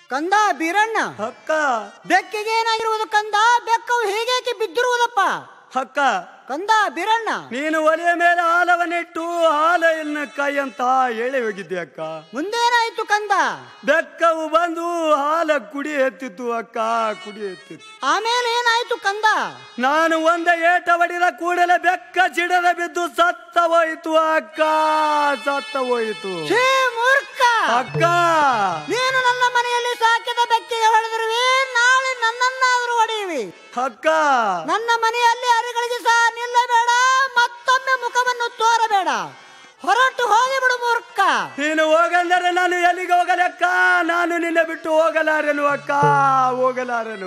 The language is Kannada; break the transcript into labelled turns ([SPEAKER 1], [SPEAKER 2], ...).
[SPEAKER 1] ಕಂದ ಬೀರಣ್ಣ
[SPEAKER 2] ಅಕ್ಕ
[SPEAKER 1] ಬೆಕ್ಕಿಗೆ ಏನಾಗಿರುವುದು ಕಂದ ಬೆಕ್ಕವು ಹೇಗೇಕೆ ಬಿದ್ದಿರುವುದಪ್ಪ
[SPEAKER 2] ಅಕ್ಕ
[SPEAKER 1] ಕಂದ ಬೀರಣ್ಣ
[SPEAKER 2] ನೀನು ಒಲೆಯ ಮೇಲೆ ಹಾಲವನ್ನಿಟ್ಟು ಹಾಲೆಯನ್ನು ಕೈ ಅಂತ ಹೇಳಿ ಹೋಗಿದ್ದೆ ಅಕ್ಕ
[SPEAKER 1] ಮುಂದೇನಾಯ್ತು ಕಂದ
[SPEAKER 2] ಬೆಕ್ಕವು ಬಂದು ಹಾಲ ಕುಡಿ ಎತ್ತಿತ್ತು ಅಕ್ಕ ಕುಡಿ ಎತ್ತಿತ್ತು
[SPEAKER 1] ಆಮೇಲೆ ಏನಾಯ್ತು ಕಂದ
[SPEAKER 2] ನಾನು ಒಂದೇ ಏಟ ಹೊಡಿದ ಕೂಡಲೇ ಬೆಕ್ಕ ಚಿಡದ ಬಿದ್ದು ಸತ್ತ ಹೋಯಿತು ಅಕ್ಕ ಸತ್ತ ಹೋಯಿತು
[SPEAKER 1] ಛೀ ಮೂರ್ಖ
[SPEAKER 2] ಅಕ್ಕ
[SPEAKER 1] ನೀನು ನನ್ನ ಮನೆಯಲ್ಲಿ ಸಾಕಿದ ಬೆಕ್ಕಿಗೆ ಹೊಡೆದಿರುವೆ ನಾಳೆ ನನ್ನನ್ನಾದರೂ ಹೊಡೆಯುವಿ
[SPEAKER 2] ಅಕ್ಕ
[SPEAKER 1] ನನ್ನ ಮನೆಯಲ್ಲಿ ಅರಿಗಳಿಗೆ ಸಹ ನಿಲ್ಲಬೇಡ ಮತ್ತೊಮ್ಮೆ ಮುಖವನ್ನು ತೋರಬೇಡ ಹೊರಟು ಹೋಗಿಬಿಡು ಮೂರ್ಖ
[SPEAKER 2] ನೀನು ಹೋಗಂದರೆ ನಾನು ಎಲ್ಲಿಗೆ ಹೋಗಲಕ್ಕ ನಾನು ನಿನ್ನ ಬಿಟ್ಟು ಹೋಗಲಾರೆನು ಅಕ್ಕ ಹೋಗಲಾರೆನು